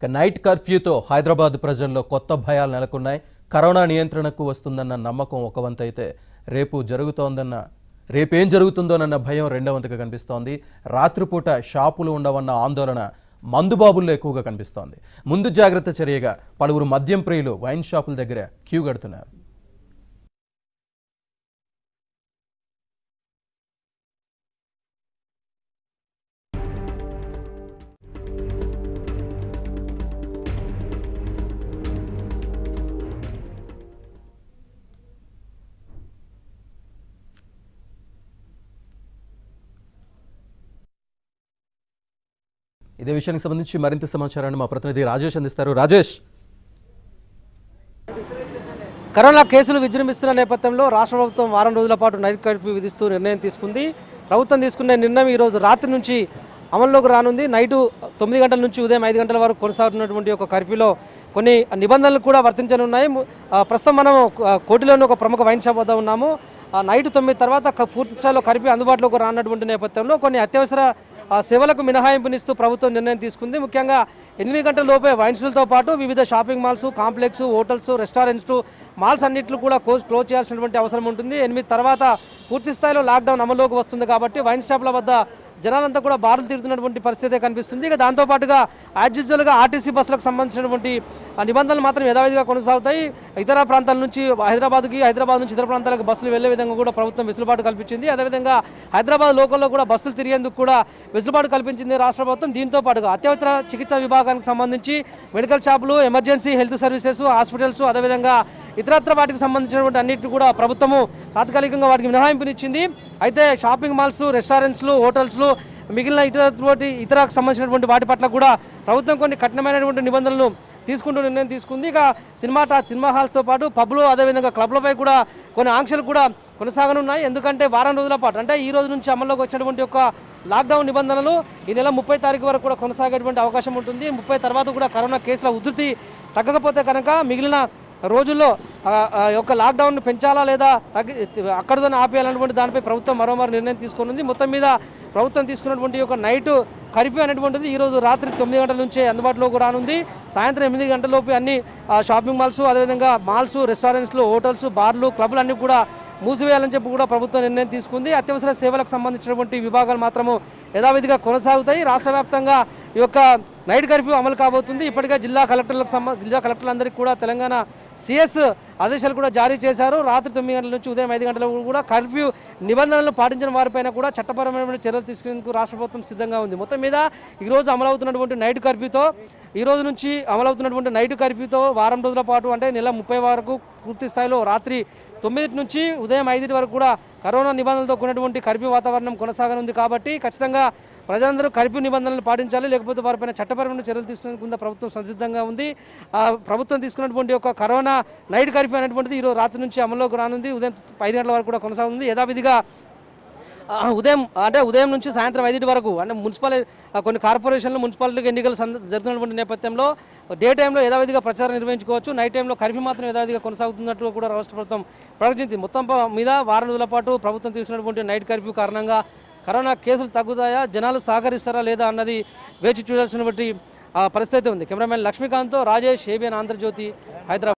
ఇక నైట్ కర్ఫ్యూతో హైదరాబాద్ ప్రజల్లో కొత్త భయాలు నెలకొన్నాయి కరోనా నియంత్రణకు వస్తుందన్న నమ్మకం ఒక వంతు అయితే రేపు జరుగుతోందన్న రేపేం జరుగుతుందోనన్న భయం రెండవ వంతుగా కనిపిస్తోంది రాత్రిపూట షాపులు ఉండవన్న ఆందోళన మందుబాబుల్లో ఎక్కువగా కనిపిస్తోంది ముందు జాగ్రత్త చర్యగా పలువురు మద్యం ప్రియులు వైన్ షాపుల దగ్గర క్యూ కడుతున్నారు ఇదే విషయానికి సంబంధించి మరింత సమాచారాన్ని మా ప్రతినిధి రాజేష్ అందిస్తారు రాజేష్ కరోనా కేసులు విజృంభిస్తున్న నేపథ్యంలో రాష్ట్ర ప్రభుత్వం వారం రోజుల పాటు నైట్ కర్ఫ్యూ విధిస్తూ నిర్ణయం తీసుకుంది ప్రభుత్వం తీసుకున్న నిర్ణయం ఈరోజు రాత్రి నుంచి అమల్లోకి రానుంది నైటు తొమ్మిది గంటల నుంచి ఉదయం ఐదు గంటల వరకు కొనసాగుతున్నటువంటి ఒక కర్ఫ్యూలో కొన్ని నిబంధనలు కూడా వర్తించనున్నాయి ము- ఆ, ప్రస్తుతం మనం ఆ, కోటిలోని ఒక ప్రముఖ వైన్ షాప్ వద్ద ఉన్నాము ఆ, నైట్ తొమ్మిది తర్వాత క- పూర్తి స్థాయిలో కర్ఫ్యూ అందుబాటులోకి రానటువంటి నేపథ్యంలో కొన్ని అత్యవసర ఆ, సేవలకు మినహాయింపునిస్తూ ప్రభుత్వం నిర్ణయం తీసుకుంది ముఖ్యంగా ఎనిమిది గంటల లోపే వైన్స్లతో పాటు వివిధ shopping malls complex hotels restaurants malls అన్నింటిలో కూడా క్లోజ్ క్లోజ్ చేయాల్సినటువంటి అవసరం ఉంటుంది ఎనిమిది తర్వాత పూర్తి స్థాయిలో లాక్డౌన్ అమల్లోకి వస్తుంది కాబట్టి వైన్ షాప్ల వద్ద జనాలంతా కూడా బారులు తీరుతున్నటువంటి పరిస్థితి కనిపిస్తుంది ఇక దాంతోపాటుగా యాజ్ యూజువల్గా ఆర్టీసీ బస్సులకు సంబంధించినటువంటి ఆ నిబంధనలు మాత్రం యథావిధిగా కొనసాగుతాయి ఇతర ప్రాంతాల నుంచి హైదరాబాద్కి హైదరాబాద్ నుంచి ఇతర ప్రాంతాలకు బస్సులు వెళ్లే విధంగా కూడా ప్రభుత్వం వెసులుబాటు కల్పించింది అదేవిధంగా హైదరాబాద్ లోకల్లో కూడా బస్సులు తిరిగేందుకు కూడా వెసులుబాటు కల్పించింది రాష్ట్ర ప్రభుత్వం దీంతో పాటుగా అత్యవసర చికిత్సా విభాగానికి సంబంధించి మెడికల్ షాపులు ఎమర్జెన్సీ హెల్త్ సర్వీసెస్ హాస్పిటల్స్ అదేవిధంగా ఇతరత్ర వాటికి సంబంధించినటువంటి అన్నిటి కూడా ప్రభుత్వము తాత్కాలికంగా వాటికి మినహాయింపునిచ్చింది అయితే షాపింగ్ మాల్స్ రెస్టారెంట్స్లు హోటల్స్లు మిగిలిన ఇతరటువంటి ఇతరకు సంబంధించినటువంటి వాటి పట్ల కూడా ప్రభుత్వం కొన్ని కఠినమైనటువంటి నిబంధనలు తీసుకుంటూ నిర్ణయం తీసుకుంది ఇక సినిమా టా సినిమా హాల్స్తో పాటు పబ్లు అదేవిధంగా క్లబ్లపై కూడా కొన్ని ఆంక్షలు కూడా కొనసాగనున్నాయి ఎందుకంటే వారం రోజుల పాటు అంటే ఈ రోజు నుంచి అమల్లోకి వచ్చినటువంటి ఒక లాక్డౌన్ నిబంధనలు ఈ నెల ముప్పై తారీఖు వరకు కూడా కొనసాగేటువంటి అవకాశం ఉంటుంది ముప్పై తర్వాత కూడా కరోనా కేసుల ఉధృతి తగ్గకపోతే కనుక మిగిలిన రోజుల్లో ఆ, ఆ యొక్క లాక్డౌన్ పెంచాలా లేదా తగ్గి అక్కడితో ఆపేయాలన్నటువంటి దానిపై ప్రభుత్వం మరోమారు నిర్ణయం తీసుకున్నది మొత్తం మీద ప్రభుత్వం తీసుకున్నటువంటి ఒక నైట్ కర్ఫ్యూ అనేటువంటిది ఈరోజు రాత్రి తొమ్మిది గంటల నుంచే అందుబాటులోకి రానుంది సాయంత్రం ఎనిమిది గంటలలోపు అన్ని ఆ, షాపింగ్ మాల్స్ అదేవిధంగా మాల్స్ రెస్టారెంట్స్లు హోటల్స్ బార్లు క్లబ్లు అన్నీ కూడా మూసివేయాలని చెప్పి కూడా ప్రభుత్వం నిర్ణయం తీసుకుంది అత్యవసర సేవలకు సంబంధించినటువంటి విభాగాలు మాత్రము యథావిధిగా కొనసాగుతాయి రాష్ట్ర వ్యాప్తంగా ఈ యొక్క నైట్ కర్ఫ్యూ అమలు కాబోతుంది ఇప్పటికే జిల్లా కలెక్టర్లకు సంబ జిల్లా కలెక్టర్లందరికీ కూడా తెలంగాణ సిఎస్ ఆదేశాలు కూడా జారీ చేశారు రాత్రి తొమ్మిది గంటల నుంచి ఉదయం ఐదు గంటల వరకు కూడా కర్ఫ్యూ నిబంధనలు పాటించిన వారిపైన కూడా చట్టపరమైన చర్యలు తీసుకునేందుకు రాష్ట్ర ప్రభుత్వం సిద్ధంగా ఉంది మొత్తం మీద ఈరోజు అమలవుతున్నటువంటి నైట్ కర్ఫ్యూతో ఈ రోజు నుంచి అమలవుతున్నటువంటి నైట్ కర్ఫ్యూతో వారం రోజుల పాటు అంటే నెల ముప్పై వరకు పూర్తి స్థాయిలో రాత్రి తొమ్మిది నుంచి ఉదయం ఐదింటి వరకు కూడా కరోనా నిబంధనలతో కూడినటువంటి కర్ఫ్యూ వాతావరణం కొనసాగనుంది కాబట్టి ఖచ్చితంగా ప్రజలందరూ కర్ఫ్యూ నిబంధనలు పాటించాలి లేకపోతే వారిపైన చట్టపరమైన చర్యలు తీసుకునేందుకు కూడా ప్రభుత్వం సంసిద్ధంగా ఉంది ఆ ప్రభుత్వం తీసుకున్నటువంటి ఒక కరోనా నైట్ కర్ఫ్యూ అనేటువంటిది ఈరోజు రాత్రి నుంచి అమల్లోకి రానుంది ఉదయం ఐదు గంటల వరకు కూడా కొనసాగుతుంది యథావిధిగా ఆ, ఉదయం అంటే ఉదయం నుంచి సాయంత్రం ఐదింటి వరకు అంటే మున్సిపల్ ఆ, కొన్ని కార్పొరేషన్లు మున్సిపాలిటీ ఎన్నికలు సంద- జరుగుతున్నటువంటి నేపథ్యంలో డే టైంలో యథావిధిగా ప్రచారం నిర్వహించుకోవచ్చు నైట్ టైంలో కర్ఫ్యూ మాత్రం యథావిధిగా కొనసాగుతున్నట్లు కూడా రాష్ట్ర ప్రభుత్వం ప్రకటించింది మొత్తం ప- మీద వారం రోజుల పాటు ప్రభుత్వం తీసుకున్నటువంటి నైట్ కర్ఫ్యూ కారణంగా కరోనా కేసులు తగ్గుతాయా జనాలు సహకరిస్తారా లేదా అన్నది వేచి చూడాల్సినటువంటి ఆ, పరిస్థితి ఉంది కెమెరామెన్ లక్ష్మీకాంత్తో రాజేష్ ఏబిఎన్ ఆంధ్రజ్యోతి హైదరాబాద్